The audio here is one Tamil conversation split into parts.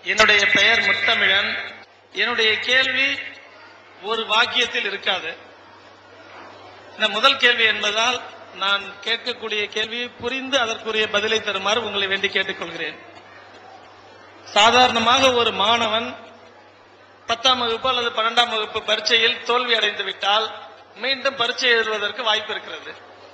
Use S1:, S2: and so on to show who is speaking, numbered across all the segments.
S1: என்னுடைய பெயர் முத்தமிழன் என்னுடைய கேள்வி ஒரு வாக்கியத்தில் இருக்காது இந்த முதல் கேள்வி என்பதால் நான் கேட்கக்கூடிய கேள்வியை புரிந்து அதற்குரிய பதிலை தருமாறு உங்களை வேண்டி கேட்டுக்கொள்கிறேன் சாதாரணமாக ஒரு மாணவன் பத்தாம் வகுப்பு அல்லது பன்னெண்டாம் வகுப்பு பரீட்சையில் தோல்வி அடைந்து விட்டால் மீண்டும் பரீட்சை எழுதுவதற்கு வாய்ப்பு இருக்கிறது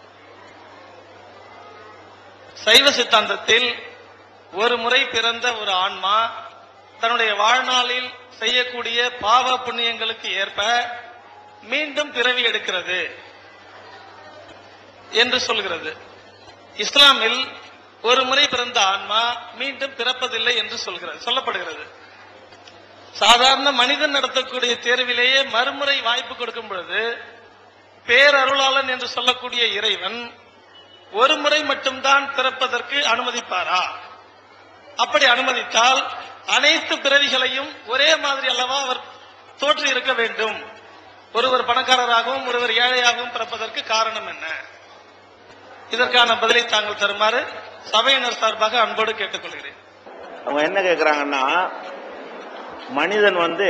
S1: சைவ சித்தாந்தத்தில் ஒரு முறை பிறந்த ஒரு ஆன்மா தன்னுடைய வாழ்நாளில் செய்யக்கூடிய பாவ புண்ணியங்களுக்கு ஏற்ப மீண்டும் பிறவி எடுக்கிறது என்று சொல்கிறது இஸ்லாமில் ஒரு முறை பிறந்த ஆன்மா மீண்டும் பிறப்பதில்லை என்று சொல்கிறது சொல்லப்படுகிறது சாதாரண மனிதன் நடத்தக்கூடிய தேர்விலேயே மறுமுறை வாய்ப்பு கொடுக்கும் பொழுது பேரருளாளன் என்று சொல்லக்கூடிய இறைவன் ஒரு முறை மட்டும்தான் பிறப்பதற்கு அனுமதிப்பாரா அப்படி அனுமதித்தால் அனைத்து பிறவிகளையும் ஒரே மாதிரி அல்லவா அவர் தோற்றி இருக்க வேண்டும் ஒருவர் பணக்காரராகவும் ஒருவர் ஏழையாகவும் பிறப்பதற்கு காரணம் என்ன இதற்கான பதிலை தாங்கள் தருமாறு சபையினர் சார்பாக அன்போடு கேட்டுக்கொள்கிறேன்
S2: அவங்க என்ன கேட்குறாங்கன்னா மனிதன் வந்து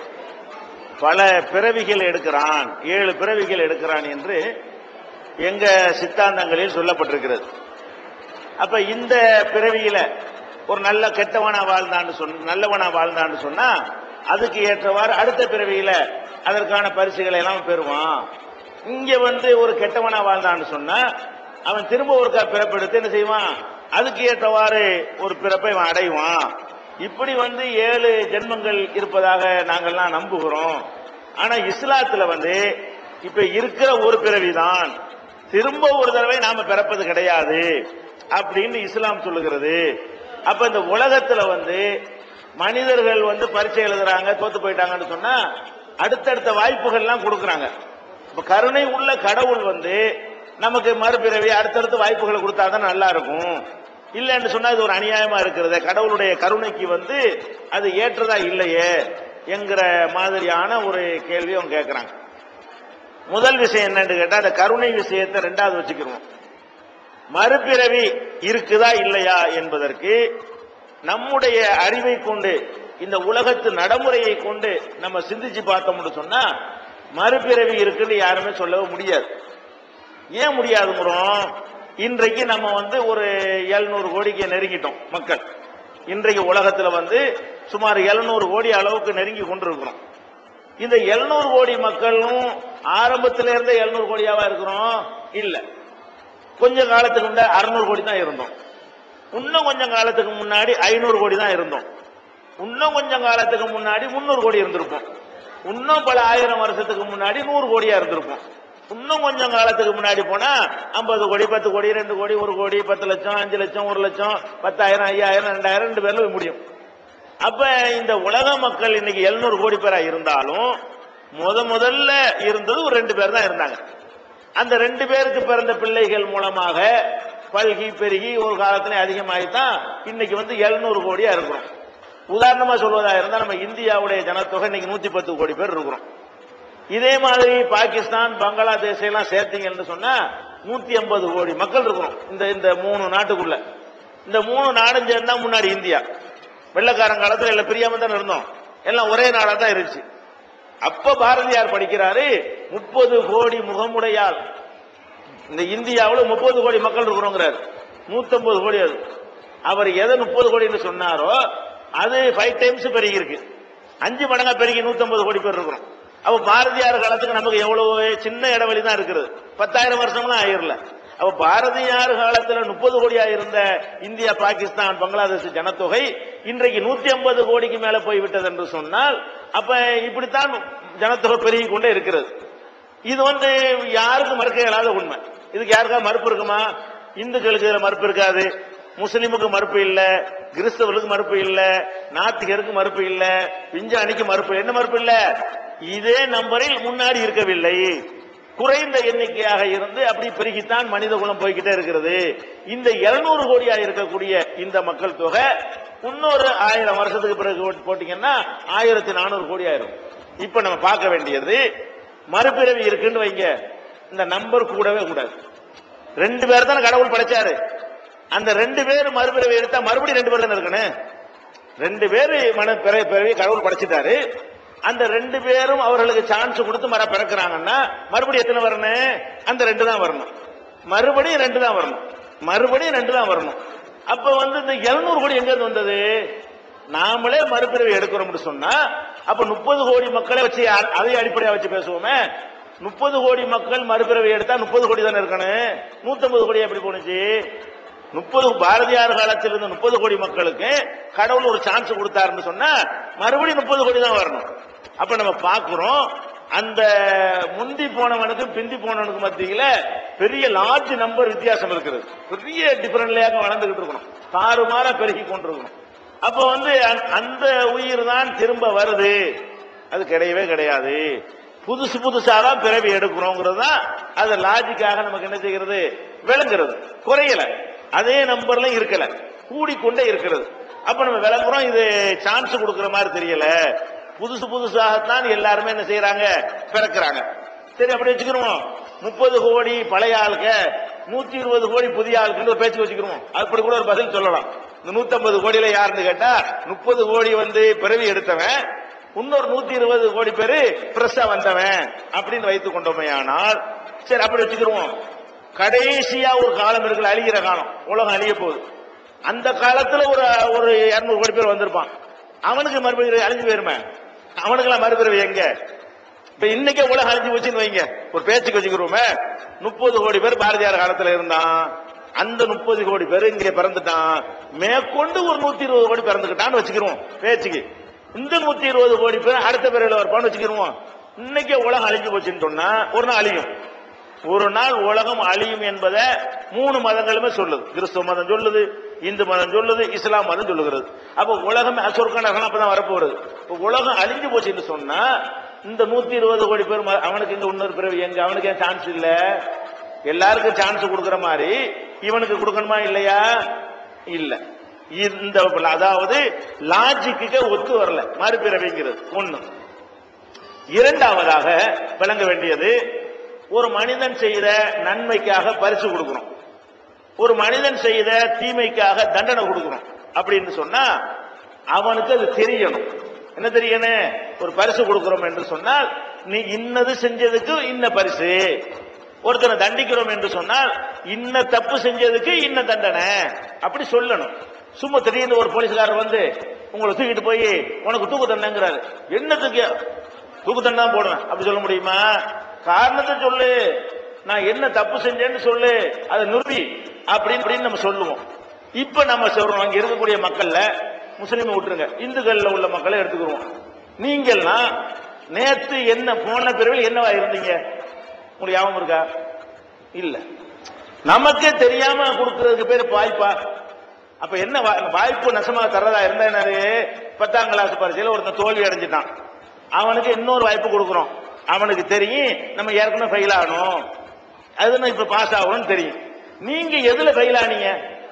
S2: பல பிறவிகள் எடுக்கிறான் ஏழு பிறவிகள் எடுக்கிறான் என்று எங்க சித்தாந்தங்களில் சொல்லப்பட்டிருக்கிறது அப்ப இந்த பிறவியில ஒரு நல்ல கெட்டவனா வாழ்ந்தான்னு சொன்ன நல்லவனா வாழ்ந்தான்னு சொன்னா அதுக்கு ஏற்றவாறு அடுத்த பிறவியில அதற்கான பரிசுகளை எல்லாம் பெறுவான் இங்க வந்து ஒரு கெட்டவனா வாழ்ந்தான்னு சொன்னா அவன் திரும்ப ஒருக்கா பிறப்பெடுத்து என்ன செய்வான் அதுக்கு ஏற்றவாறு ஒரு பிறப்பை அவன் அடைவான் இப்படி வந்து ஏழு ஜென்மங்கள் இருப்பதாக நாங்கள்லாம் நம்புகிறோம் ஆனா இஸ்லாத்துல வந்து இப்ப இருக்கிற ஒரு பிறவிதான் திரும்ப ஒரு தடவை நாம பிறப்பது கிடையாது அப்படின்னு இஸ்லாம் சொல்லுகிறது அப்ப இந்த உலகத்துல வந்து மனிதர்கள் வந்து பரீட்சை எழுதுறாங்க தோத்து போயிட்டாங்கன்னு சொன்னா அடுத்தடுத்த வாய்ப்புகள்லாம் கொடுக்கறாங்க இப்ப கருணை உள்ள கடவுள் வந்து நமக்கு மறுபிறவி அடுத்தடுத்த வாய்ப்புகளை கொடுத்தாதான் நல்லா இருக்கும் இல்லைன்னு சொன்னா இது ஒரு அநியாயமா இருக்கிறது கடவுளுடைய கருணைக்கு வந்து அது ஏற்றதா இல்லையே என்கிற மாதிரியான ஒரு கேள்வி அவங்க கேட்கறாங்க முதல் விஷயம் என்னன்னு கேட்டா அந்த கருணை விஷயத்தை ரெண்டாவது வச்சுக்கிறோம் மறுபிறவி இருக்குதா இல்லையா என்பதற்கு நம்முடைய அறிவை கொண்டு இந்த உலகத்து நடைமுறையை கொண்டு நம்ம சிந்திச்சு பார்த்தோம்னு சொன்னா மறுபிறவி இருக்குன்னு யாருமே சொல்லவே முடியாது ஏன் முடியாதுங்கிறோம் இன்றைக்கு நம்ம வந்து ஒரு எழுநூறு கோடிக்கு நெருங்கிட்டோம் மக்கள் இன்றைக்கு உலகத்துல வந்து சுமார் எழுநூறு கோடி அளவுக்கு நெருங்கி கொண்டிருக்கிறோம் இந்த எழுநூறு கோடி மக்களும் ஆரம்பத்தில இருந்தே எழுநூறு கோடியாவா இருக்கிறோம் இல்ல கொஞ்ச காலத்துக்கு முன்னாடி அறுநூறு கோடி தான் இருந்தோம் இன்னும் கொஞ்சம் காலத்துக்கு முன்னாடி ஐநூறு கோடி தான் இருந்தோம் இன்னும் கொஞ்சம் காலத்துக்கு முன்னாடி முன்னூறு கோடி இருந்திருப்போம் இன்னும் பல ஆயிரம் வருஷத்துக்கு முன்னாடி நூறு கோடியா இருந்திருப்போம் இன்னும் கொஞ்சம் காலத்துக்கு முன்னாடி போனா ஐம்பது கோடி பத்து கோடி ரெண்டு கோடி ஒரு கோடி பத்து லட்சம் அஞ்சு லட்சம் ஒரு லட்சம் பத்தாயிரம் ஐயாயிரம் ரெண்டாயிரம் ரெண்டு பேர்ல போய் முடியும் அப்ப இந்த உலக மக்கள் இன்னைக்கு எழுநூறு கோடி பேரா இருந்தாலும் முத முதல்ல இருந்தது ஒரு ரெண்டு பேர் தான் இருந்தாங்க அந்த ரெண்டு பேருக்கு பிறந்த பிள்ளைகள் மூலமாக பல்கி பெருகி ஒரு காலத்துல அதிகமாகித்தான் இன்னைக்கு வந்து எழுநூறு கோடியா இருக்கிறோம் உதாரணமா சொல்வதா இருந்தா நம்ம இந்தியாவுடைய ஜனத்தொகை இன்னைக்கு நூத்தி பத்து கோடி பேர் இருக்கிறோம் இதே மாதிரி பாகிஸ்தான் பங்களாதேஷ் எல்லாம் சேர்த்தீங்கன்னு சொன்னா நூத்தி ஐம்பது கோடி மக்கள் இருக்கிறோம் இந்த இந்த மூணு நாட்டுக்குள்ள இந்த மூணு நாடும் சேர்ந்தா முன்னாடி இந்தியா வெள்ளக்காரன் காலத்துல எல்லாம் பிரியாம தான் இருந்தோம் எல்லாம் ஒரே நாடா தான் இருந்துச்சு அப்ப பாரதியார் படிக்கிறாரு முப்பது கோடி முகமுடையால் இந்த இந்தியாவுல முப்பது கோடி மக்கள் இருக்கிறோங்கிறார் நூத்தம்பது கோடி அது அவர் எதை முப்பது கோடின்னு சொன்னாரோ அது ஃபைவ் டைம்ஸ் பெருகி இருக்கு அஞ்சு மடங்கா பெருகி நூத்தம்பது கோடி பேர் இருக்கிறோம் அப்ப பாரதியார் காலத்துக்கு நமக்கு எவ்வளவு சின்ன இடைவெளி தான் இருக்கிறது பத்தாயிரம் வருஷம்லாம் ஆயிரல அப்ப பாரதியார் காலத்துல முப்பது கோடியா இருந்த இந்தியா பாகிஸ்தான் பங்களாதேஷ் ஜனத்தொகை இன்றைக்கு நூத்தி ஐம்பது கோடிக்கு மேல போய்விட்டது என்று சொன்னால் அப்ப இப்படித்தான் ஜனத்தொகை பெருகி கொண்டே இருக்கிறது இது வந்து யாருக்கும் மறுக்க இயலாத உண்மை இதுக்கு யாருக்காவது மறுப்பு இருக்குமா இந்துக்களுக்கு இதுல மறுப்பு இருக்காது முஸ்லிமுக்கு மறுப்பு இல்ல கிறிஸ்தவர்களுக்கு மறுப்பு இல்ல நாத்திகருக்கு மறுப்பு இல்ல விஞ்ஞானிக்கு மறுப்பு என்ன மறுப்பு இல்ல இதே நம்பரில் முன்னாடி இருக்கவில்லை குறைந்த எண்ணிக்கையாக இருந்து அப்படி பெருகித்தான் மனித குலம் போய்கிட்டே இருக்கிறது இந்த 200 கோடியா இருக்கக்கூடிய இந்த மக்கள் தொகை இன்னொரு ஆயிரம் வருஷத்துக்கு பிறகு போட்டு- போட்டீங்கன்னா ஆயிரத்தி நானூறு கோடி ஆயிரும் இப்ப நம்ம பார்க்க வேண்டியது மறுபிறவி இருக்குன்னு வைங்க இந்த நம்பர் கூடவே கூடாது ரெண்டு பேர் தானே கடவுள் படைச்சாரு அந்த ரெண்டு பேர் மறுபிறவி எடுத்தா மறுபடியும் ரெண்டு பேர் தானே இருக்கணும் ரெண்டு பேரு மன பிற- பிறவி கடவுள் படைச்சிட்டாரு அந்த ரெண்டு பேரும் அவர்களுக்கு சான்ஸ் கொடுத்து மர பிறக்கிறாங்கன்னா மறுபடியும் எத்தனை வரணும் அந்த ரெண்டு தான் வரணும் மறுபடியும் ரெண்டு தான் வரணும் மறுபடியும் ரெண்டு தான் வரணும் அப்ப வந்து இந்த 700 கோடி எங்க இருந்து வந்தது நாமளே மறுபிறவி எடுக்கிறோம்னு சொன்னா அப்ப முப்பது கோடி மக்களை வச்சு அ- அதை அடிப்படையா வச்சு பேசுவோமே முப்பது கோடி மக்கள் மறுபிறவி எடுத்தா முப்பது கோடி தானே இருக்கணும் நூத்தம்பது கோடி எப்படி போனுச்சு முப்பது பாரதியார் காலத்தில் இருந்த முப்பது கோடி மக்களுக்கு கடவுள் ஒரு சான்ஸ் கொடுத்தாருன்னு சொன்னா மறுபடியும் முப்பது கோடி தான் வரணும் அப்ப நம்ம பாக்குறோம் அந்த முந்தி போனவனுக்கு பிந்தி போனவனுக்கு மத்தியில பெரிய லார்ஜ் நம்பர் வித்தியாசம் இருக்கிறது பெரிய டிஃபரெண்ட்லையாக வளர்ந்துகிட்டு இருக்கணும் தாறுமாறா பெருகி கொண்டிருக்கணும் அப்ப வந்து அந்த- அந்த உயிர் தான் திரும்ப வருது அது கிடையவே கிடையாது புதுசு புதுசா தான் பிறவி எடுக்கிறோங்கிறது தான் அது லாஜிக்காக நமக்கு என்ன செய்கிறது விளங்குறது குறையல அதே நம்பர்ல இருக்கல கூடிக்கொண்டே இருக்கிறது அப்ப நம்ம விளங்குறோம் இது சான்ஸ் கொடுக்கிற மாதிரி தெரியல புதுசு புதுசாகத்தான் எல்லாருமே என்ன செய்யறாங்க பிறக்கிறாங்க சரி அப்படி வச்சுக்கிறோம் முப்பது கோடி பழைய ஆளுக்க நூத்தி இருபது கோடி புதிய ஆளுக்குன்னு ஒரு பேச்சு வச்சுக்கிறோம் அப்படி கூட ஒரு பதில் சொல்லலாம் இந்த 150 கோடியில யாருன்னு கேட்டா முப்பது கோடி வந்து பிறவி எடுத்தவன் இன்னொரு நூத்தி இருபது கோடி பேரு ஃப்ரெஷ்ஷா வந்தவன் அப்படின்னு வைத்துக் கொண்டோமே ஆனால் சரி அப்படி வச்சுக்கிருவோம் கடைசியா ஒரு காலம் இருக்குல்ல அழிகிற காலம் உலகம் அழிய போகுது அந்த காலத்துல ஒரு ஒரு 200 கோடி பேர் வந்திருப்பான் அவனுக்கு மறுபடியும் அழிஞ்சு போயிருமே அவனுக்கெல்லாம் மறுபிறவி எங்க இப்ப இன்னைக்கே உலகம் அழிஞ்சு போச்சுன்னு வைங்க ஒரு பேச்சுக்கு வச்சுக்கிறோமே முப்பது கோடி பேர் பாரதியார் காலத்துல இருந்தான் அந்த முப்பது கோடி பேர் இங்க பிறந்துட்டான் மேற்கொண்டு ஒரு நூத்தி இருபது கோடி பிறந்துக்கிட்டான்னு வச்சுக்கிறோம் பேச்சுக்கு இந்த நூத்தி இருபது கோடி பேர் அடுத்த பிறவில வருப்பான்னு வச்சுக்கிறோம் இன்னைக்கே உலகம் அழிஞ்சு போச்சுன்னு சொன்னா ஒரு நாள் அழியும் ஒரு நாள் உலகம் அழியும் என்பதை மூணு மதங்களுமே சொல்லுது கிறிஸ்துவ மதம் சொல்லுது இந்து மதம் சொல்லுது இஸ்லாம் மதம் சொல்லுகிறது அப்ப உலகம் சொர்க்க நரகம் அப்பதான் வரப்போறது இப்ப உலகம் அழிஞ்சு போச்சுன்னு சொன்னா இந்த நூத்தி இருபது கோடி பேர் ம- அவனுக்கு இங்க இன்னொரு பிறவி எங்க அவனுக்கு ஏன் சான்ஸ் இல்ல எல்லாருக்கும் சான்ஸ் கொடுக்கிற மாதிரி இவனுக்கு கொடுக்கணுமா இல்லையா இல்ல இந்த அதாவது லாஜிக்கு ஒத்து வரல மறுபிறவிங்கிறது ஒண்ணு இரண்டாவதாக விளங்க வேண்டியது ஒரு மனிதன் செய்த நன்மைக்காக பரிசு கொடுக்கணும் ஒரு மனிதன் செய்த தீமைக்காக தண்டனை கொடுக்கணும் அப்படின்னு சொன்னா அவனுக்கு அது தெரியணும் என்ன தெரியணும் ஒரு பரிசு கொடுக்கிறோம் என்று சொன்னால் நீ இன்னது செஞ்சதுக்கு இன்ன பரிசு ஒருத்தனை தண்டிக்கிறோம் என்று சொன்னால் இன்ன தப்பு செஞ்சதுக்கு இன்ன தண்டனை அப்படி சொல்லணும் சும்மா திடீர்னு ஒரு போலீஸ்காரர் வந்து உங்களை தூக்கிட்டு போய் உனக்கு தூக்கு தண்டனைங்கிறாரு என்னத்துக்கு தூக்கு தண்டனை தான் போடுவேன் அப்படி சொல்ல முடியுமா காரணத்தை சொல்லு நான் என்ன தப்பு செஞ்சேன்னு சொல்லு அதை நிறுத்தி அப்படின்னு அப்படின்னு நம்ம சொல்லுவோம் இப்ப நம்ம சொல்றோம் அங்க இருக்கக்கூடிய மக்கள்ல முஸ்லீமை விட்டுருங்க இந்துக்கள்ல உள்ள மக்களை எடுத்துக்கிறோம் நீங்கள்லாம் நேத்து என்ன போன பிறவில் என்னவா இருந்தீங்க உங்களுக்கு ஞாபகம் இருக்கா இல்ல நமக்கே தெரியாம கொடுக்கறதுக்கு பேர் வாய்ப்பா அப்ப என்ன வா- வாய்ப்பு நசமா தர்றதா இருந்தா என்னது பத்தாம் கிளாஸ் பரீட்சையில ஒருத்தன் தோல்வி அடைஞ்சிட்டான் அவனுக்கு இன்னொரு வாய்ப்பு கொடுக்குறோம் அவனுக்கு தெரியும் நம்ம ஏற்கனவே ஃபெயில் ஆகணும் அது நான் இப்ப பாஸ் ஆகணும்னு தெரியும் நீங்க எதுல ஃபெயில் ஆனீங்க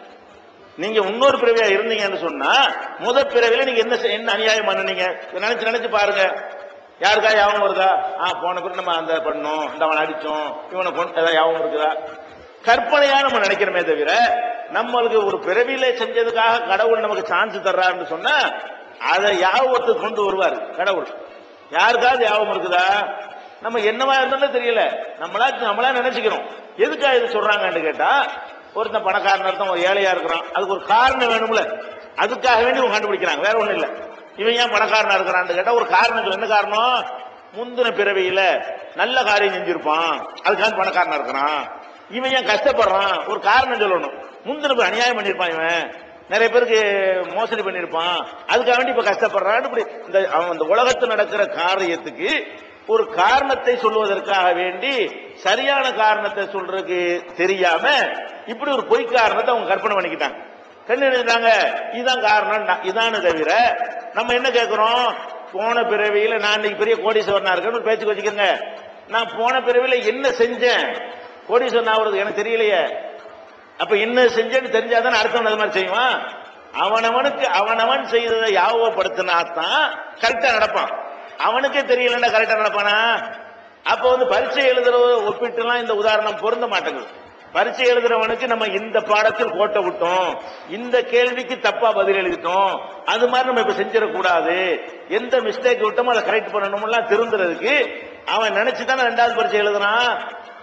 S2: நீங்க இன்னொரு பிறவியா இருந்தீங்கன்னு சொன்னா முத பிறவில நீங்க என்ன செ- என்ன அநியாயம் பண்ணுனீங்க இதை நினைச்சு நினைச்சு பாருங்க யாருக்கா யாபகம் வருதா ஆ போன பிறகு நம்ம அந்த பண்ணோம் இந்த அவனை அடிச்சோம் இவனை கொண்டு ஏதாவது யாபகம் இருக்குதா கற்பனையா நம்ம நினைக்கிறோமே தவிர நம்மளுக்கு ஒரு பிறவியில செஞ்சதுக்காக கடவுள் நமக்கு சான்ஸ் தர்றாருன்னு சொன்னா அதை யாபகத்துக்கு கொண்டு வருவார் கடவுள் யாருக்காவது யாபகம் இருக்குதா நம்ம என்னவா இருந்தாலும் தெரியல நம்மளா நம்மளா நினைச்சுக்கிறோம் எதுக்காக இது சொல்றாங்கன்னு கேட்டா ஒருத்தன் பணக்காரன் ஒருத்தன் ஒரு ஏழையா இருக்கிறான் அதுக்கு ஒரு காரணம் வேணும்ல அதுக்காக வேண்டி இவங்க கண்டுபிடிக்கிறாங்க வேற ஒண்ணும் இல்ல இவன் ஏன் பணக்காரனா இருக்கிறான்னு கேட்டா ஒரு காரணம் சொல்லு. என்ன காரணம் முந்தின பிறவியில நல்ல காரியம் செஞ்சிருப்பான் அதுக்காக பணக்காரனா இருக்கிறான் இவன் ஏன் கஷ்டப்படுறான் ஒரு காரணம் சொல்லணும் முந்தின பிறவி அநியாயம் பண்ணிருப்பான் இவன் நிறைய பேருக்கு மோசடி பண்ணிருப்பான் அதுக்காக வேண்டி இப்ப கஷ்டப்படுறான்னு இப்படி இந்த அவன் இந்த உலகத்தில் நடக்கிற காரியத்துக்கு ஒரு காரணத்தை சொல்வதற்காக வேண்டி சரியான காரணத்தை சொல்றதுக்கு தெரியாம இப்படி ஒரு பொய் காரணத்தை அவங்க கற்பனை பண்ணிக்கிட்டாங்க கண்ணு எழுதிட்டாங்க இதுதான் காரணம் இதானு தவிர நம்ம என்ன கேட்கிறோம் போன பிறவியில நான் இன்னைக்கு பெரிய கோடீஸ்வரனா இருக்கேன்னு ஒரு பேச்சுக்கு வச்சுக்கோங்க நான் போன பிறவியில என்ன செஞ்சேன் கோடீஸ்வரன் ஆகுறது எனக்கு தெரியலையே அப்ப என்ன செஞ்சேன்னு தெரிஞ்சாதான் அடுத்தவன் அது மாதிரி செய்வான் அவனவனுக்கு அவனவன் செய்ததை யாபகப்படுத்தினா தான் கரெக்டா நடப்பான் அவனுக்கே தெரியலன்னா கரெக்டா நடப்பானா அப்ப வந்து பரீட்சை எழுதுற ஒப்பிட்டுலாம் இந்த உதாரணம் பொருந்த மாட்டேங்குது பரீட்சை எழுதுறவனுக்கு நம்ம இந்த பாடத்தில் கோட்டை விட்டோம் இந்த கேள்விக்கு தப்பா பதில் எழுதிட்டோம் அது மாதிரி நம்ம இப்ப செஞ்சிடக்கூடாது எந்த மிஸ்டேக் விட்டோமோ அதை கரெக்ட் பண்ணணும்லாம் திருந்துறதுக்கு அவன் நினைச்சு தானே ரெண்டாவது பரீட்சை எழுதுறான்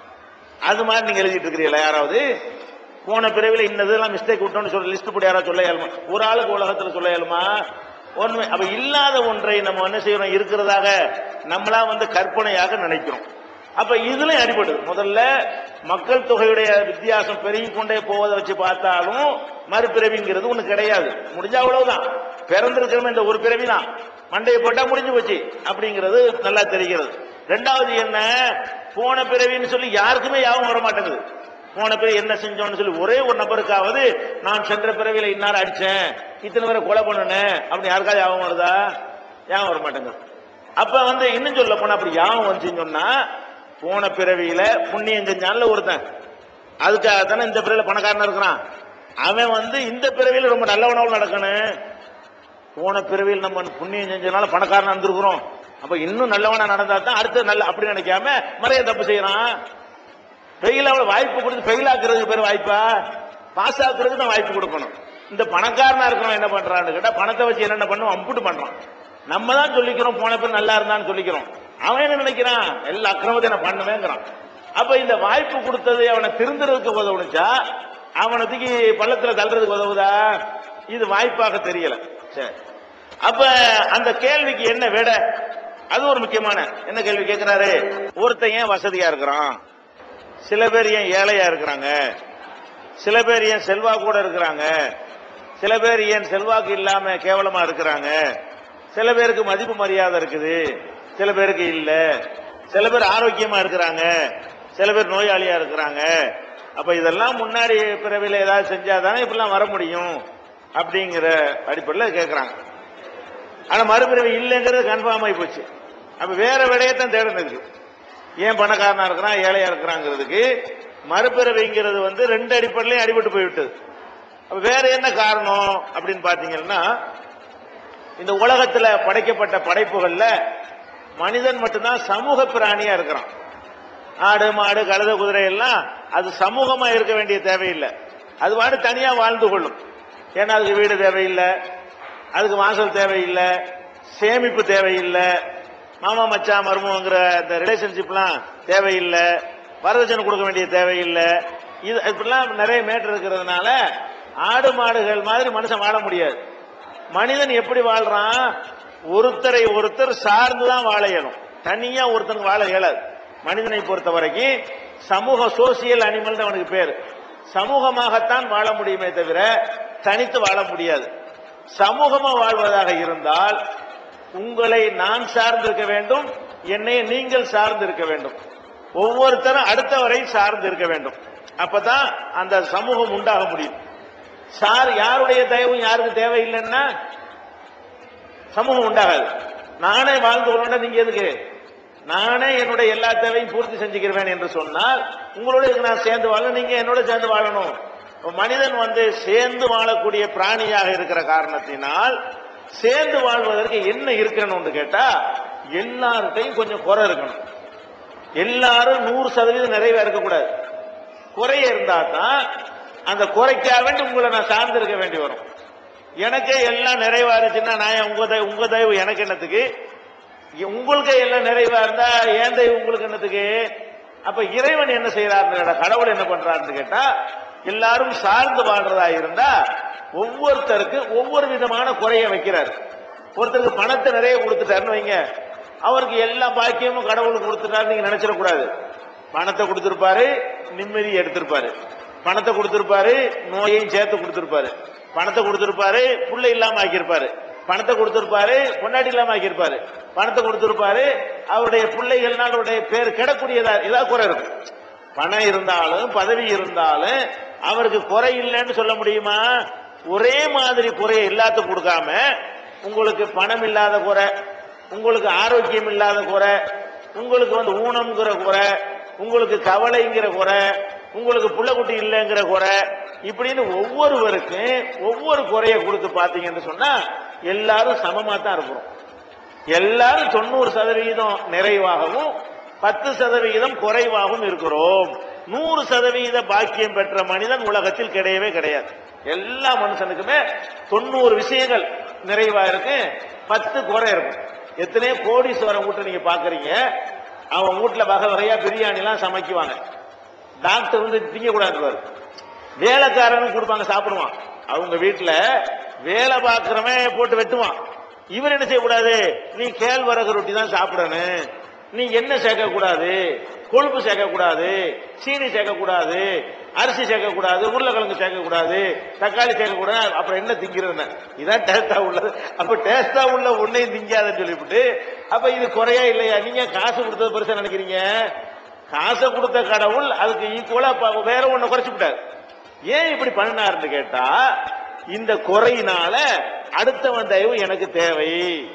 S2: அது மாதிரி நீங்க எழுதிட்டு இருக்கிறீங்களா யாராவது போன பிறவில இன்னதெல்லாம் மிஸ்டேக் விட்டோம்னு சொல்லி லிஸ்ட் போட்டு யாராவது சொல்ல இயலுமா ஒரு ஆளுக்கு உலகத்துல சொல்ல இயலுமா உண்மை அப்ப இல்லாத ஒன்றை நம்ம என்ன செய்யறோம் இருக்கிறதாக நம்மளா வந்து கற்பனையாக நினைக்கிறோம் அப்ப இதுலயும் அடிபடுது முதல்ல மக்கள் தொகையுடைய வித்தியாசம் பெருகி கொண்டே போவதை வச்சு பார்த்தாலும் மறுபிறவிங்கிறது ஒண்ணு கிடையாது முடிஞ்சா அவ்வளவுதான் பிறந்திருக்கிறவன் இந்த ஒரு பிறவி தான் மண்டையை போட்டா முடிஞ்சு போச்சு அப்படிங்கிறது நல்லா தெரிகிறது ரெண்டாவது என்ன போன பிறவின்னு சொல்லி யாருக்குமே யாவும் வர மாட்டேங்குது போன பிறகு என்ன செஞ்சோம்னு சொல்லி ஒரே ஒரு நபருக்காவது நான் சென்ற பிறவியில இன்னார் அடிச்சேன் இத்தனை பேரை கொலை பண்ணுனேன் அப்படி யாருக்காவது யாவும் வருதா யாவும் வர மாட்டேங்குது அப்ப வந்து இன்னும் சொல்ல போனா அப்படி யாவும் வந்துச்சுன்னு சொன்னா போன பிறவியில புண்ணியம் செஞ்சான்ல ஒருத்தன் அதுக்காக தானே இந்த பிறவியில பணக்காரனா இருக்கிறான் அவன் வந்து இந்த பிறவியில ரொம்ப நல்லவனாவும் நடக்கணும் போன பிறவியில் நம்ம புண்ணியம் செஞ்சதுனால பணக்காரனா இருந்திருக்கிறோம் அப்ப இன்னும் நல்லவனா நடந்தா தான் அடுத்து நல்ல அப்படி நினைக்காம மறைய தப்பு செய்யறான் ஃபெயில் அவளை வாய்ப்பு கொடுத்து ஃபெயில் ஆக்குறதுக்கு பேர் வாய்ப்பா பாஸ் ஆக்குறதுக்கு தான் வாய்ப்பு கொடுக்கணும் இந்த பணக்காரனா இருக்கிறவன் என்ன பண்றான்னு கேட்டா பணத்தை வச்சு என்னென்ன பண்ணும் அம்புட்டு பண்றான் நம்ம தான் சொல்லிக்கிறோம் போன பேர் நல்லா இருந்தான்னு சொல்லிக்கிறோம் அவன் என்ன நினைக்கிறான் எல்லா அக்கிரமத்தையும் நான் பண்ணுவேங்கிறான் அப்ப இந்த வாய்ப்பு கொடுத்தது அவனை திருந்துறதுக்கு உதவுனுச்சா அவனுக்கு பள்ளத்துல தள்ளுறதுக்கு உதவுதா இது வாய்ப்பாக தெரியல சரி அப்ப அந்த கேள்விக்கு என்ன விட அது ஒரு முக்கியமான என்ன கேள்வி கேட்கிறாரு ஒருத்தன் ஏன் வசதியா இருக்கிறான் சில பேர் ஏன் ஏழையா இருக்கிறாங்க சில பேர் ஏன் செல்வா கூட இருக்கிறாங்க சில பேர் ஏன் செல்வாக்கு இல்லாம கேவலமா இருக்கிறாங்க சில பேருக்கு மதிப்பு மரியாதை இருக்குது சில பேருக்கு இல்ல சில பேர் ஆரோக்கியமா இருக்கிறாங்க சில பேர் நோயாளியா இருக்கிறாங்க அப்ப இதெல்லாம் முன்னாடி பிறவில ஏதாவது செஞ்சாதானே இப்படிலாம் வர முடியும் அப்படிங்கிற அடிப்படையில் கேட்கறாங்க ஆனா மறுபிறவி இல்லைங்கிறது கன்ஃபார்ம் ஆகி போச்சு அப்ப வேற விடையத்தான் தேடணும் இருக்கு ஏன் பணக்காரனா இருக்கிறான் ஏழையா இருக்கிறாங்கிறதுக்கு மறுபிறவிங்கிறது வந்து ரெண்டு அடிப்படையிலையும் அடிபட்டு போய்விட்டது அப்ப வேற என்ன காரணம் அப்படின்னு பாத்தீங்கன்னா இந்த உலகத்துல படைக்கப்பட்ட படைப்புகள்ல மனிதன் மட்டும்தான் சமூக பிராணியா இருக்கிறான் ஆடு மாடு கழுத குதிரை எல்லாம் அது சமூகமா இருக்க வேண்டிய தேவையில்லை அது பாட்டு தனியா வாழ்ந்து கொள்ளும் ஏன்னா அதுக்கு வீடு தேவையில்லை அதுக்கு வாசல் தேவையில்லை சேமிப்பு தேவையில்லை மாமா மச்சான் மருமங்கிற இந்த ரிலேஷன்ஷிப்லாம் தேவையில்லை வரதட்சணை கொடுக்க வேண்டிய தேவையில்லை இது இப்படிலாம் நிறைய மேட்டர் இருக்கிறதுனால ஆடு மாடுகள் மாதிரி மனுஷன் வாழ முடியாது மனிதன் எப்படி வாழ்றான் ஒருத்தரை ஒருத்தர் சார்ந்துதான் வாழ இயலும் தனியா ஒருத்தனுக்கு வாழ இயலாது மனிதனை பொறுத்த வரைக்கும் சமூக சோசியல் அனிமல் அவனுக்கு பேர் சமூகமாகத்தான் வாழ முடியுமே தவிர தனித்து வாழ முடியாது சமூகமா வாழ்வதாக இருந்தால் உங்களை நான் சார்ந்திருக்க வேண்டும் என்னை நீங்கள் சார்ந்திருக்க வேண்டும் ஒவ்வொருத்தரும் அடுத்தவரை சார்ந்து இருக்க வேண்டும் அப்பதான் அந்த சமூகம் உண்டாக முடியும் சார் யாருடைய தயவும் யாருக்கு தேவையில்லைன்னா சமூகம் உண்டாகாது நானே வாழ்ந்து கொள்ள நீங்க எதுக்கு நானே என்னுடைய எல்லா தேவையும் பூர்த்தி செஞ்சுக்கிறேன் என்று சொன்னால் உங்களோட இதுக்கு நான் சேர்ந்து வாழ நீங்க என்னோட சேர்ந்து வாழணும் இப்ப மனிதன் வந்து சேர்ந்து வாழக்கூடிய பிராணியாக இருக்கிற காரணத்தினால் சேர்ந்து வாழ்வதற்கு என்ன இருக்கணும்னு கேட்டா எல்லார்கிட்டையும் கொஞ்சம் குறை இருக்கணும் எல்லாரும் நூறு சதவீதம் நிறைவா இருக்கக்கூடாது குறைய இருந்தா தான் அந்த குறைக்காக வேண்டி உங்களை நான் சார்ந்து இருக்க வேண்டி வரும் எனக்கே எல்லாம் நிறைவா இருந்துச்சுன்னா நான் ஏன் உங்க தயவு உங்க தயவு எனக்கு என்னத்துக்கு உங்களுக்கு எல்லாம் நிறைவா இருந்தா ஏன் தயவு உங்களுக்கு என்னத்துக்கு அப்ப இறைவன் என்ன செய்யறாருன்னு கேட்டா கடவுள் என்ன பண்றாருன்னு கேட்டா எல்லாரும் சார்ந்து வாழ்றதா இருந்தா ஒவ்வொருத்தருக்கு ஒவ்வொரு விதமான குறைய வைக்கிறார் ஒருத்தருக்கு பணத்தை நிறைய கொடுத்துட்டாருன்னு வைங்க அவருக்கு எல்லா பாக்கியமும் கடவுள் கொடுத்துட்டாரு நீங்க நினைச்சிடக்கூடாது பணத்தை கொடுத்திருப்பாரு நிம்மதியை எடுத்திருப்பாரு பணத்தை கொடுத்திருப்பாரு நோயையும் சேர்த்து கொடுத்திருப்பாரு பணத்தை கொடுத்திருப்பாரு புள்ள இல்லாம ஆக்கியிருப்பாரு பணத்தை கொடுத்திருப்பாரு பொண்டாட்டி இல்லாம ஆக்கியிருப்பாரு பணத்தை கொடுத்திருப்பாரு அவருடைய பிள்ளைகள்னால அவருடைய பேர் கிடக்கூடியதா ஏதாவது குறை இருக்கும் பணம் இருந்தாலும் பதவி இருந்தாலும் அவருக்கு குறை இல்லைன்னு சொல்ல முடியுமா ஒரே மாதிரி குறையை எல்லாத்துக்கும் கொடுக்காம உங்களுக்கு பணம் இல்லாத குறை உங்களுக்கு ஆரோக்கியம் இல்லாத குறை உங்களுக்கு வந்து ஊனம்ங்கிற குறை உங்களுக்கு கவலைங்கிற குறை உங்களுக்கு புள்ளக்குட்டி இல்லைங்கிற குறை இப்படின்னு ஒவ்வொருவருக்கும் ஒவ்வொரு குறையை கொடுத்து பார்த்தீங்கன்னு சொன்னா எல்லாரும் சமமா தான் இருக்கிறோம் எல்லாரும் தொண்ணூறு சதவிகிதம் நிறைவாகவும் பத்து சதவிகிதம் குறைவாகவும் இருக்கிறோம் நூறு சதவீத பாக்கியம் பெற்ற மனிதன் உலகத்தில் கிடையவே கிடையாது எல்லா மனுஷனுக்குமே தொண்ணூறு விஷயங்கள் நிறைவா இருக்கு பத்து குறை இருக்கும் எத்தனையோ கோடீஸ்வரன் வீட்டை நீங்க பாக்குறீங்க அவன் வீட்டுல வகை வகையா பிரியாணி எல்லாம் சமைக்குவாங்க டாக்டர் வந்து திங்க கூடாதுவாரு வேலைக்காரனும் கொடுப்பாங்க சாப்பிடுவான் அவங்க வீட்டுல வேலை பார்க்கிறவன் போட்டு வெட்டுவான் இவர் என்ன செய்யக்கூடாது நீ கேழ்வரகு ரொட்டி தான் சாப்பிடணும் நீ எண்ணெய் சேர்க்க கூடாது கொழுப்பு சேர்க்க கூடாது சீனி சேர்க்க கூடாது அரிசி சேர்க்க கூடாது உருளைக்கிழங்கு சேர்க்க கூடாது தக்காளி சேர்க்க கூடாது அப்புறம் என்ன திங்கிறது இதான் டேஸ்டா உள்ளது அப்ப டேஸ்டா உள்ள ஒன்னையும் திங்காதன்னு சொல்லிவிட்டு அப்ப இது குறையா இல்லையா நீங்க காசு கொடுத்தது பெருசா நினைக்கிறீங்க காசை கொடுத்த கடவுள் அதுக்கு ஈக்குவலா ப- வேற ஒண்ணு குறைச்சு விட்டாரு ஏன் இப்படி பண்ணாருன்னு கேட்டா இந்த குறையினால அடுத்தவன் தயவு எனக்கு தேவை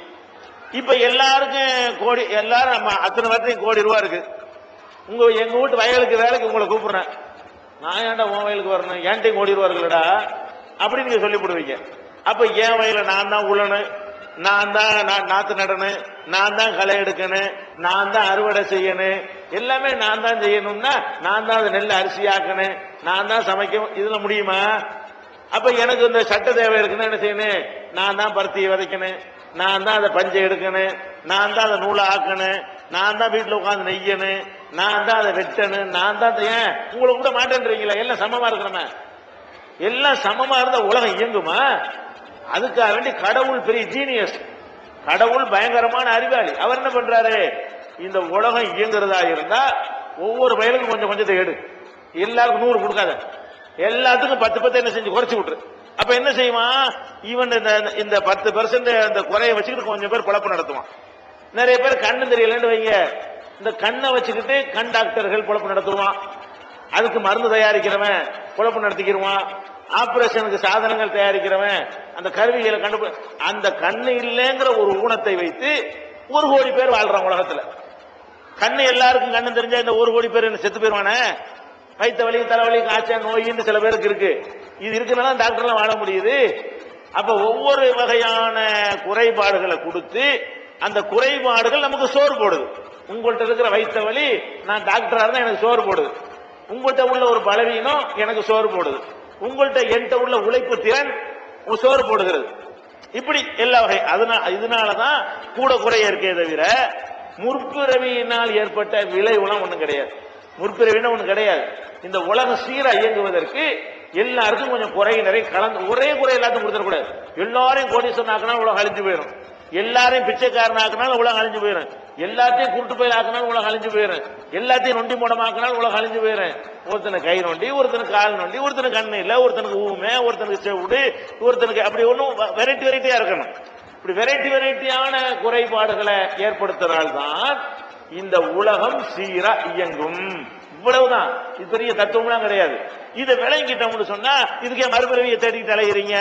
S2: இப்ப எல்லாருக்கும் கோடி எல்லாரும் நம்ம அத்தனை வருஷம் கோடி ரூபா இருக்கு உங்க எங்க வீட்டு வயலுக்கு வேலைக்கு உங்களை கூப்பிடுறேன் நான் ஏன்டா உன் வயலுக்கு வரணும் ஏன்ட்டையும் கோடி ரூபா இருக்குல்லடா அப்படி நீங்க சொல்லி போடுவீங்க அப்ப என் வயல நான் தான் உழணும் நான் தான் நா- நாத்து நடணும் நான் தான் களை எடுக்கணும் நான் தான் அறுவடை செய்யணும் எல்லாமே நான் தான் செய்யணும்னா நான் தான் அதை நெல் அரிசியாக்கணும் நான் தான் சமைக்கணும் இதுல முடியுமா அப்ப எனக்கு இந்த சட்ட தேவை இருக்குன்னா என்ன செய்யணும் நான் தான் பருத்தியை விதைக்கணும் நான் தான் அதை பஞ்சை எடுக்கணும் நான் தான் அதை நூலை ஆக்கணும் நான் தான் வீட்டுல உட்காந்து நெய்யணும் நான் தான் அதை வெட்டணும் நான் தான் அதை- ஏன் உங்களை கூட மாட்டேன்றீங்களா எல்லாம் சமமா இருக்கணுமே எல்லாம் சமமா இருந்தா உலகம் இயங்குமா அதுக்காக வேண்டி கடவுள் பெரிய ஜீனியஸ் கடவுள் பயங்கரமான அறிவாளி அவர் என்ன பண்றாரு இந்த உலகம் இயங்குறதா இருந்தா ஒவ்வொரு வயலுக்கும் கொஞ்சம் கொஞ்சத்தை எடு எல்லாருக்கும் நூறு கொடுக்காத எல்லாத்துக்கும் பத்து பத்து என்ன செஞ்சு குறைச்சு விட்டுரு அப்ப என்ன செய்வான் இவன் இந்த இந்த பத்து பெர்சன்ட் அந்த குறைய வச்சுக்கிட்டு கொஞ்சம் பேர் குழப்பம் நடத்துவான் நிறைய பேர் கண்ணு தெரியலன்னு வைங்க இந்த கண்ணை வச்சுக்கிட்டு கண் டாக்டர்கள் குழப்பம் நடத்துவான் அதுக்கு மருந்து தயாரிக்கிறவன் குழப்பம் நடத்திக்கிடுவான் ஆபரேஷனுக்கு சாதனங்கள் தயாரிக்கிறவன் அந்த கருவிகளை கண்டு அந்த கண்ணு இல்லைங்கிற ஒரு ஊனத்தை வைத்து ஒரு கோடி பேர் வாழ்றான் உலகத்துல கண்ணு எல்லாருக்கும் கண்ணு தெரிஞ்சா இந்த ஒரு கோடி பேர் என்ன செத்து போயிருவானே வயிற்று வலி தலைவலி காய்ச்சல் நோயின்னு சில பேருக்கு இருக்கு இது இருக்குனால டாக்டர்லாம் வாழ முடியுது அப்ப ஒவ்வொரு வகையான குறைபாடுகளை கொடுத்து அந்த குறைபாடுகள் நமக்கு சோறு போடுது உங்கள்ட்ட இருக்கிற வயிற்று வலி நான் டாக்டரா இருந்தா எனக்கு சோறு போடுது உங்கள்ட்ட உள்ள ஒரு பலவீனம் எனக்கு சோறு போடுது உங்கள்ட்ட என்கிட்ட உள்ள உழைப்பு திறன் உ- சோறு போடுகிறது இப்படி எல்லா வகை அதனால இதனாலதான் கூட குறைய இருக்கே தவிர முற்பிறவியினால் ஏற்பட்ட விளைவுலாம் ஒண்ணும் கிடையாது முற்பிறவினா ஒண்ணு கிடையாது இந்த உலகம் சீரா இயங்குவதற்கு எல்லாருக்கும் கொஞ்சம் குறை நிறைய கலந்து ஒரே குறை எல்லாத்தையும் கொடுத்துடக்கூடாது எல்லாரையும் கோடீஸ்வரன் ஆக்கினா உலகம் அழிஞ்சு போயிடும் எல்லாரையும் பிச்சைக்காரன் ஆக்கினாலும் உலகம் அழிஞ்சு போயிடும் எல்லாத்தையும் கூட்டு போய் ஆக்கினாலும் உலகம் அழிஞ்சு போயிடும் எல்லாத்தையும் நொண்டி மூடமாக்கினாலும் உலகம் அழிஞ்சு போயிடும் ஒருத்தனுக்கு கை நொண்டி ஒருத்தனுக்கு கால் நொண்டி ஒருத்தனுக்கு கண்ணு இல்ல ஒருத்தனுக்கு ஊமை ஒருத்தனுக்கு செவிடு ஒருத்தனுக்கு அப்படி ஒன்றும் வெரைட்டி வெரைட்டியா இருக்கணும் இப்படி வெரைட்டி வெரைட்டியான குறைபாடுகளை ஏற்படுத்தினால்தான் இந்த உலகம் சீரா இயங்கும் இவ்வளவுதான் இது பெரிய தத்துவம்லாம் கிடையாது இதை விளங்கிட்டோம்னு சொன்னா இதுக்கே மறுபிறவியை தேடிக்கிட்டு அலைகிறீங்க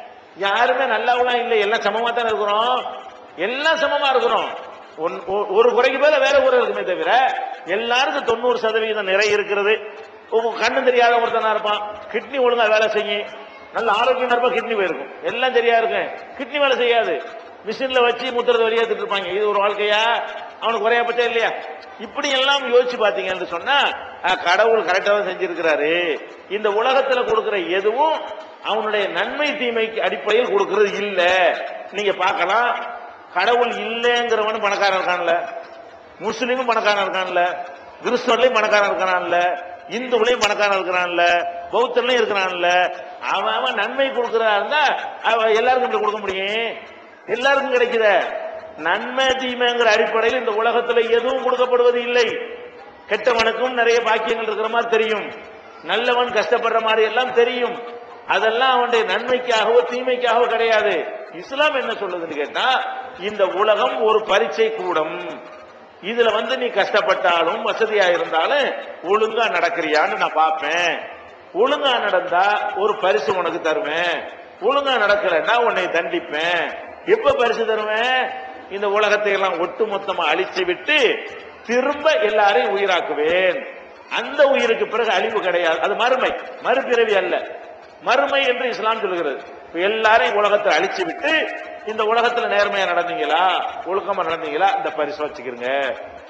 S2: யாருமே நல்லாவெல்லாம் இல்லை எல்லாம் சமமா தானே இருக்கிறோம் எல்லாம் சமமா இருக்கிறோம் ஒன்- ஒ- ஒரு குறைக்கு மேல வேற குறை இருக்குமே தவிர எல்லாருக்கும் தொண்ணூறு சதவீதம் நிறை இருக்கிறது உங்க கண்ணு தெரியாத ஒருத்தனா இருப்பான் கிட்னி ஒழுங்கா வேலை செய்யும் நல்ல ஆரோக்கியமா இருப்பா கிட்னி போயிருக்கும் எல்லாம் சரியா இருக்கும் கிட்னி வேலை செய்யாது மிஷின்ல வச்சு முத்துறது வெளியேற்றிட்டு இருப்பாங்க இது ஒரு வாழ்க்கையா அவனுக்கு குறைய பச்சா இல்லையா இப்படி எல்லாம் யோசிச்சு பாத்தீங்கன்னு சொன்னா அஹ், கடவுள் கரெக்டா தான் செஞ்சிருக்கிறாரு இந்த உலகத்துல கொடுக்கிற எதுவும் அவனுடைய நன்மை தீமைக்கு அடிப்படையில் கொடுக்கிறது இல்ல நீங்க பார்க்கலாம் கடவுள் இல்லைங்கிறவனும் பணக்காரன் இருக்கான்ல முஸ்லீமும் பணக்காரன் இருக்கான்ல கிறிஸ்தவர்லயும் பணக்காரன் இருக்கிறான்ல இந்துவிலையும் பணக்காரன் இருக்கிறான்ல பௌத்தர்லயும் இருக்கிறான்ல அவன் அவன் நன்மை கொடுக்கிறா இருந்தா அவன் எல்லாருக்கும் இப்படி கொடுக்க முடியும் எல்லாருக்கும் கிடைக்குத நன்மை தீமைங்கிற அடிப்படையில் இந்த உலகத்துல எதுவும் கொடுக்கப்படுவது இல்லை கெட்டவனுக்கும் நிறைய பாக்கியங்கள் இருக்கிற மாதிரி தெரியும் நல்லவன் கஷ்டப்படுற மாதிரி எல்லாம் தெரியும் அதெல்லாம் அவனுடைய நன்மைக்காகவோ தீமைக்காகவோ கிடையாது இஸ்லாம் என்ன சொல்லுதுன்னு கேட்டா இந்த உலகம் ஒரு பரீட்சை கூடம் இதுல வந்து நீ கஷ்டப்பட்டாலும் வசதியா இருந்தாலும் ஒழுங்கா நடக்கிறியான்னு நான் பார்ப்பேன் ஒழுங்கா நடந்தா ஒரு பரிசு உனக்கு தருவேன் ஒழுங்கா நடக்கலைன்னா உன்னை தண்டிப்பேன் எப்ப பரிசு தருவேன் இந்த உலகத்தை எல்லாம் ஒட்டு மொத்தமா அழிச்சு விட்டு திரும்ப எல்லாரையும் உயிராக்குவேன் அந்த உயிருக்கு பிறகு அழிவு கிடையாது அது மறுமை மறுபிறவி அல்ல மறுமை என்று இஸ்லாம் சொல்கிறது இப்ப எல்லாரையும் உலகத்தை அழிச்சு விட்டு இந்த உலகத்துல நேர்மையா நடந்தீங்களா ஒழுக்கமா நடந்தீங்களா இந்த பரிசு வச்சுக்கிறங்க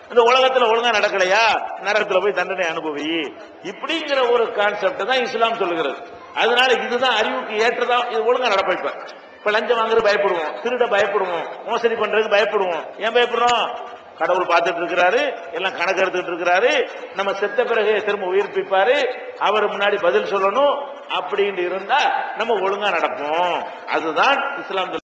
S2: இந்த உலகத்துல ஒழுங்கா நடக்கலையா நரகத்துல போய் தண்டனை அனுபவி இப்படிங்கிற ஒரு கான்செப்ட் தான் இஸ்லாம் சொல்லுகிறது அதனால இதுதான் அறிவுக்கு ஏற்றதா இது ஒழுங்கா நடப்ப இப்ப இப்ப லஞ்சம் வாங்குறது பயப்படுவோம் திருட பயப்படுவோம் மோசடி பண்றதுக்கு பயப்படுவோம் ஏன் பயப்படுறோம் கடவுள் பார்த்துட்டு இருக்கிறாரு எல்லாம் கணக்கு எடுத்துட்டு இருக்கிறாரு நம்ம செத்த பிறகு திரும்ப உயிர்ப்பிப்பாரு அவர் முன்னாடி பதில் சொல்லணும் அப்படின்னு இருந்தா நம்ம ஒழுங்கா நடப்போம் அதுதான் இஸ்லாம்